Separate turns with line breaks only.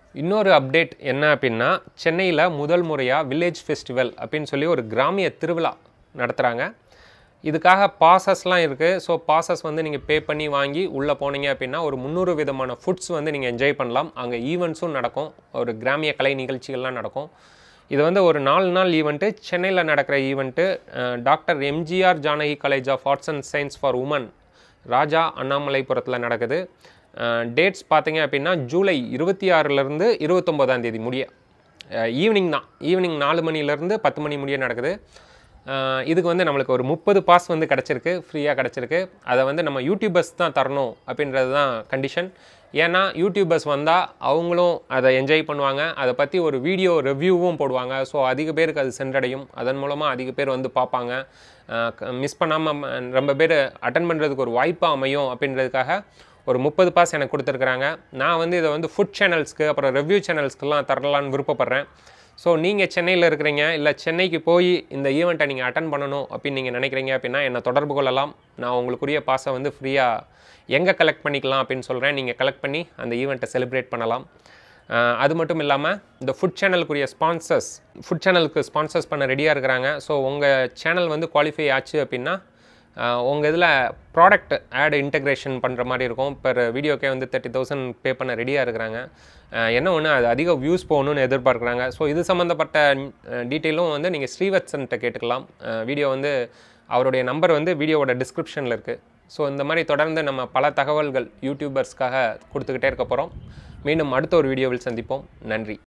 இன்னொரு அப்டேட் என்ன அப்படின்னா சென்னையில் முதல் முறையாக வில்லேஜ் ஃபெஸ்டிவல் அப்படின்னு சொல்லி ஒரு கிராமிய திருவிழா நடத்துகிறாங்க இதுக்காக பாசஸ்லாம் இருக்குது ஸோ பாசஸ் வந்து நீங்கள் பே பண்ணி வாங்கி உள்ளே போனீங்க அப்படின்னா ஒரு முந்நூறு விதமான ஃபுட்ஸ் வந்து நீங்கள் என்ஜாய் பண்ணலாம் அங்கே ஈவெண்ட்ஸும் நடக்கும் ஒரு கிராமிய கலை நிகழ்ச்சிகள்லாம் நடக்கும் இது வந்து ஒரு நாலு நாள் ஈவெண்ட்டு சென்னையில் நடக்கிற event doctor MGR Janaki college of arts and science for women ராஜா அண்ணாமலைபுரத்தில் நடக்குது டேட்ஸ் பார்த்தீங்க அப்படின்னா ஜூலை இருபத்தி ஆறுலேருந்து இருபத்தொம்போதாம் தேதி முடிய ஈவினிங் தான் ஈவினிங் நாலு மணிலேருந்து பத்து மணி முடிய நடக்குது அஹ் இதுக்கு வந்து நம்மளுக்கு ஒரு முப்பது பாஸ் வந்து கிடச்சிருக்கு ஃப்ரீயாக கிடச்சிருக்கு அதை வந்து நம்ம யூடியூபர்ஸ் தான் தரணும் அப்படின்றது தான் கண்டிஷன் ஏன்னா யூடியூபர்ஸ் வந்தால் அவங்களும் அதை என்ஜாய் பண்ணுவாங்க அதை பற்றி ஒரு வீடியோ ரிவ்யூவும் போடுவாங்க ஸோ அதிக பேருக்கு அது சென்றடையும் அதன் மூலமாக அதிக பேர் வந்து பார்ப்பாங்க மிஸ் பண்ணாமல் ரொம்ப பேர் அட்டன் பண்ணுறதுக்கு ஒரு வாய்ப்பாக அமையும் அப்படின்றதுக்காக ஒரு முப்பது பாஸ் எனக்கு கொடுத்துருக்குறாங்க நான் வந்து இதை வந்து ஃபுட் சேனல்ஸ்க்கு அப்புறம் ரிவ்யூ சேனல்ஸ்க்கெல்லாம் தரலான்னு விருப்பப்படுறேன் ஸோ நீங்கள் சென்னையில் இருக்கிறீங்க இல்லை சென்னைக்கு போய் இந்த ஈவெண்ட்டை நீங்கள் அட்டன் பண்ணணும் அப்படின்னு நீங்கள் நினைக்கிறீங்க அப்படின்னா என்னை தொடர்பு கொள்ளலாம் நான் உங்களுக்குரிய பாஸை வந்து ஃப்ரீயாக எங்கே கலெக்ட் பண்ணிக்கலாம் அப்படின்னு சொல்கிறேன் நீங்கள் கலெக்ட் பண்ணி அந்த ஈவெண்ட்டை செலிப்ரேட் பண்ணலாம் அஹ் அது மட்டும் இல்லாமல் இந்த ஃபுட் சேனலுக்குரிய ஸ்பான்சர்ஸ் ஃபுட் சேனலுக்கு ஸ்பான்சர்ஸ் பண்ண ரெடியாக இருக்கிறாங்க ஸோ உங்கள் சேனல் வந்து குவாலிஃபை ஆச்சு அப்படின்னா உங்கள் இதில் ப்ராடக்ட் ஆட் இன்டெகிரேஷன் பண்ணுற மாதிரி இருக்கும் பெர் வீடியோக்கே வந்து தேர்ட்டி தௌசண்ட் பே பண்ண ரெடியாக இருக்கிறாங்க அஹ் என்ன ஒன்று அது அதிக வியூஸ் போகணும்னு எதிர்பார்க்குறாங்க ஸோ இது சம்மந்தப்பட்ட டீட்டெயிலும் வந்து நீங்கள் ஸ்ரீவத்சன்கிட்ட கேட்டுக்கலாம் வீடியோ வந்து அவருடைய நம்பர் வந்து வீடியோவோட டிஸ்கிரிப்ஷனில் இருக்குது ஸோ இந்த மாதிரி தொடர்ந்து நம்ம பல தகவல்கள் யூடியூபர்ஸ்க்காக கொடுத்துக்கிட்டே இருக்க போகிறோம் மீண்டும் அடுத்த ஒரு வீடியோவில் சந்திப்போம் நன்றி